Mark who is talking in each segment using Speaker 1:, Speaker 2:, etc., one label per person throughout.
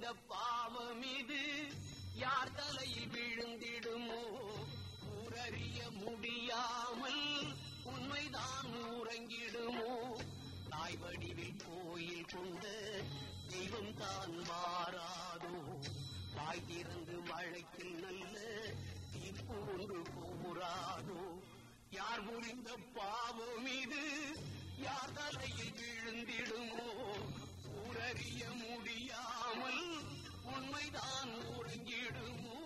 Speaker 1: புரிந்த பாவம் இது யார் தலையில் விழுந்திடுமோ ஊரறிய முடியாமல் உண்மைதான் ஊரங்கிடுமோ தாய் வடிவில் கோயில் கொண்ட தெய்வம் தான் வாராதோ தாய் திறந்து மழைக்கில் நல்ல தீர்ப்பு ஒன்று கூறாதோ யார் புரிந்த பாவம் இது யார் தலையில் விழுந்திடுமோ ஊரறிய முடியாமல் உண்மைதான் ஒருங்கிடுமோ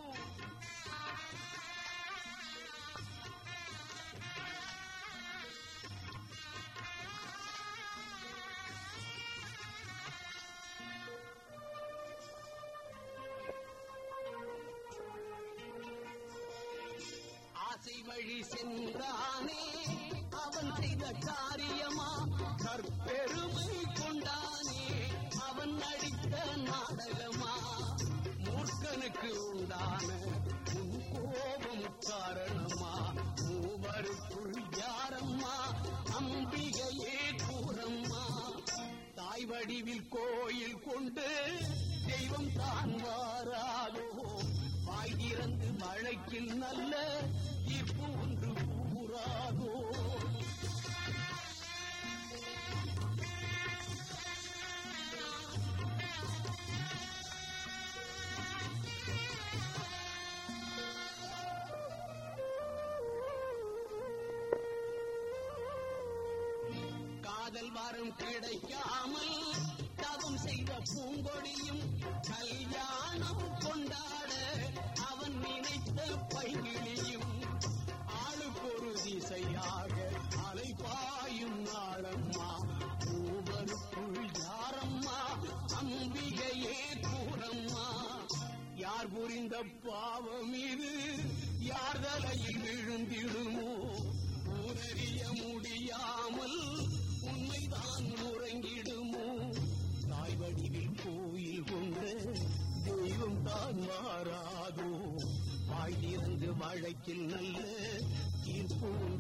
Speaker 1: ஆசை வழி சென்றானே அவன் செய்த காரியமா கற்பெருமை கொண்டானே அவன் நடித்த நாடகமா மூர்க்கனுக்கு உண்டான உன் கோபம் காரணமா மூவருக்குள் யாரம்மா அம்பிகையே கூறம்மா தாய் வடிவில் கோயில் கொண்டு தெய்வம் தான் வாராதோ வாய் திறந்து மழைக்கில் நல்ல தீர்ப்பு ஒன்று கூறாதோ காதல் வரம் கிடைக்காமல் தவம் செய்த பூங்கொடியும் கல்யாணம் கொண்டாட அவன் நினைத்த பைகிளியும் ஆளுக்கொரு திசையாக அலைபாயும் நாளம்மா மூவருக்குள் யாரம்மா அம்பிகையே கூறம்மா யார் புரிந்த பாவம் இது யார் தலையில் விழுந்திடுமோ ஊரறிய முடியாமல் உண்மைதான் உறங்கிடுமோ தாய் வடிவில் கோயில் கொண்ட தெய்வம் தான் மாறாதோ வாய் இறந்து வழக்கில் நல்ல தீர்ப்பு ஒன்று